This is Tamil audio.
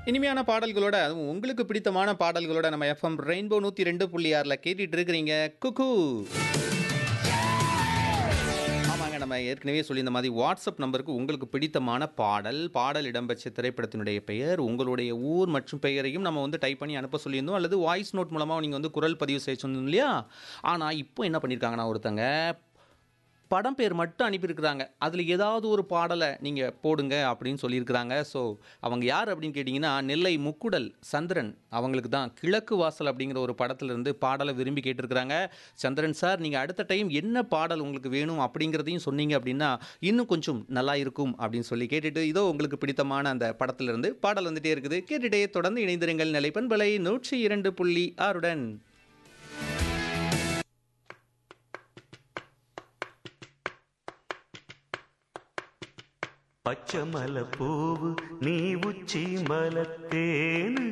இனிமையான பாடல்களோட அதுவும் உங்களுக்கு பிடித்தமான பாடல்களோட நம்ம எஃப்எம் ரெயின்போ நூற்றி ரெண்டு புள்ளி ஆறில் கேட்டுட்டு இருக்கிறீங்க குக்கு ஆமாங்க நம்ம ஏற்கனவே சொல்லியிருந்த மாதிரி வாட்ஸ்அப் நம்பருக்கு உங்களுக்கு பிடித்தமான பாடல் பாடல் இடம்பெற்ற திரைப்படத்தினுடைய பெயர் உங்களுடைய ஊர் மற்றும் பெயரையும் நம்ம வந்து டைப் பண்ணி அனுப்ப சொல்லியிருந்தோம் அல்லது வாய்ஸ் நோட் மூலமாக நீங்கள் வந்து குரல் பதிவு செய்ய சொன்னோம் இல்லையா ஆனால் இப்போ என்ன பண்ணியிருக்காங்கன்னா ஒருத்தங்க படம் பேர் மட்டும் அனுப்பியிருக்கிறாங்க அதில் ஏதாவது ஒரு பாடலை நீங்கள் போடுங்க அப்படின்னு சொல்லியிருக்கிறாங்க ஸோ அவங்க யார் அப்படின்னு கேட்டிங்கன்னா நெல்லை முக்குடல் சந்திரன் அவங்களுக்கு தான் கிழக்கு வாசல் அப்படிங்கிற ஒரு படத்துலேருந்து பாடலை விரும்பி கேட்டிருக்கிறாங்க சந்திரன் சார் நீங்கள் அடுத்த டைம் என்ன பாடல் உங்களுக்கு வேணும் அப்படிங்கிறதையும் சொன்னீங்க அப்படின்னா இன்னும் கொஞ்சம் நல்லா இருக்கும் அப்படின்னு சொல்லி கேட்டுட்டு இதோ உங்களுக்கு பிடித்தமான அந்த படத்திலிருந்து பாடல் வந்துட்டே இருக்குது கேட்டுட்டே தொடர்ந்து இணைந்திருங்கள் நிலைப்பண்பலை நூற்றி இரண்டு புள்ளி ஆறுடன் பச்சை மலை பூவு நீ உச்சி மலத்தேனு